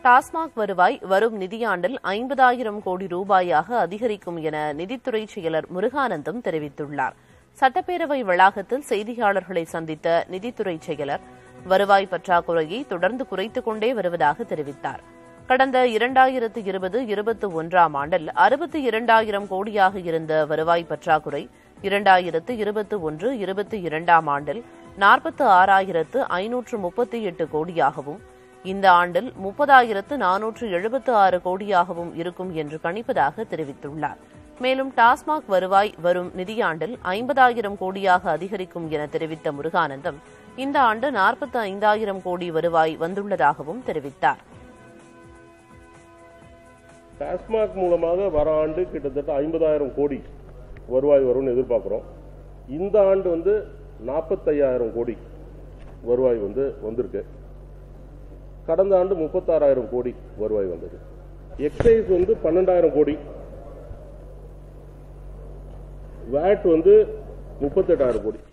டாஸ்மாக் வருவாய் வரும் நிதியாண்டில் ஐம்பதாயிரம் கோடி ரூபாயாக அதிகரிக்கும் என நிதித்துறை செயலர் முருகானந்தம் தெரிவித்துள்ளார் சட்டப்பேரவை வளாகத்தில் செய்தியாளர்களை சந்தித்த நிதித்துறை செயலர் வருவாய் பற்றாக்குறையை தொடர்ந்து குறைத்துக் கொண்டே வருவதாக தெரிவித்தார் கடந்த இரண்டாயிரத்து இருபது இருபத்தி ஒன்றாம் ஆண்டில் அறுபத்தி இரண்டாயிரம் கோடியாக இருந்த வருவாய் பற்றாக்குறை இரண்டாயிரத்து இருபத்தி ஒன்று இருபத்தி இரண்டாம் ஆண்டில் நாற்பத்து ஆறாயிரத்து ஐநூற்று முப்பத்தி எட்டு கோடியாகவும் இந்த ஆண்டில் முப்பதாயிரத்து நானூற்று எழுபத்து ஆறு கோடியாகவும் இருக்கும் என்று கணிப்பதாக தெரிவித்துள்ளார் மேலும் டாஸ்மாக் வருவாய் வரும் நிதியாண்டில் ஐம்பதாயிரம் கோடியாக அதிகரிக்கும் என தெரிவித்த முருகானந்தம் இந்த ஆண்டு நாற்பத்தி ஐந்தாயிரம் கோடி வருவாய் வந்துள்ளதாகவும் தெரிவித்தார் டாஸ்மாக் மூலமாக வர ஆண்டு கிட்டத்தட்ட ஐம்பதாயிரம் கோடி வருவாய் வரும்னு எதிர்பார்க்குறோம் இந்த ஆண்டு வந்து நாற்பத்தையாயிரம் கோடி வருவாய் வந்து வந்திருக்கு கடந்த ஆண்டு முப்பத்தாறாயிரம் கோடி வருவாய் வந்தது எக்ஸைஸ் வந்து பன்னெண்டாயிரம் கோடி வேட் வந்து முப்பத்தெட்டாயிரம் கோடி